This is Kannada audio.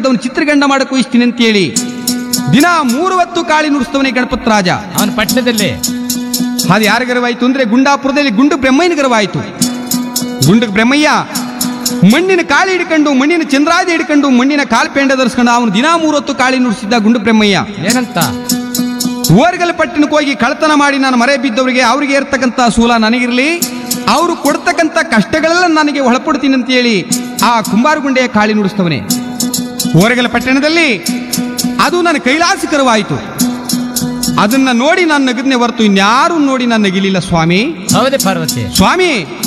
ಕರೆದವನು ಚಿತ್ರಗಂಡ ಮಾಡಕ್ಕೆ ಇಸ್ತೀನಿ ಅಂತೇಳಿ ದಿನ ಮೂರು ಹೊತ್ತು ಕಾಳಿ ನುಡಿಸ್ತವನೇ ಗಣಪತ್ ರಾಜ ಅವನ ಪಟ್ಟಣದಲ್ಲಿ ಅದು ಯಾರ ಗರ್ವಾಯ್ತು ಅಂದ್ರೆ ಗುಂಡಾಪುರದಲ್ಲಿ ಗುಂಡು ಬ್ರಹ್ಮಯ್ಯನ ಗರ್ವಾಯ್ತು ಗುಂಡು ಬ್ರಹ್ಮಯ್ಯ ಮಣ್ಣಿನ ಕಾಳಿ ಹಿಡ್ಕೊಂಡು ಮಣ್ಣಿನ ಚಂದ್ರಾದಿ ಹಿಡ್ಕೊಂಡು ಮಣ್ಣಿನ ಕಾಲ್ಪೆಂಡ ಧರಿಸ್ಕೊಂಡು ಅವನು ದಿನ ಮೂರೊತ್ತು ಕಾಳಿ ನುಡಿಸಿದ್ದ ಗುಂಡು ಬ್ರಹ್ಮಯ್ಯ ಏನಂತ ಓರ್ಗಲ್ ಪಟ್ಟಣಕ್ಕೆ ಹೋಗಿ ಕಳ್ತನ ಮಾಡಿ ನಾನು ಮರೆ ಬಿದ್ದವರಿಗೆ ಅವ್ರಿಗೆ ಇರ್ತಕ್ಕಂಥ ಸೂಲ ನನಗಿರಲಿ ಅವರು ಕೊಡ್ತಕ್ಕಂಥ ಕಷ್ಟಗಳೆಲ್ಲ ನನಗೆ ಒಳಪಡ್ತೀನಿ ಅಂತ ಹೇಳಿ ಆ ಕುಂಬಾರಗುಂಡೆಯ ಕಾಳಿ ನುಡಿಸ್ತವನೆ ಓರಗಲ ಪಟ್ಟಣದಲ್ಲಿ ಅದು ನನ್ನ ಕೈಲಾಸಕರವಾಯಿತು ಅದನ್ನ ನೋಡಿ ನಾನು ನಗದ್ನೆ ಹೊರತು ಇನ್ಯಾರು ನೋಡಿ ನಾನು ನಗಿಲಿಲ್ಲ ಸ್ವಾಮಿ ಹೌದೇ ಪಾರ್ವತಿ ಸ್ವಾಮಿ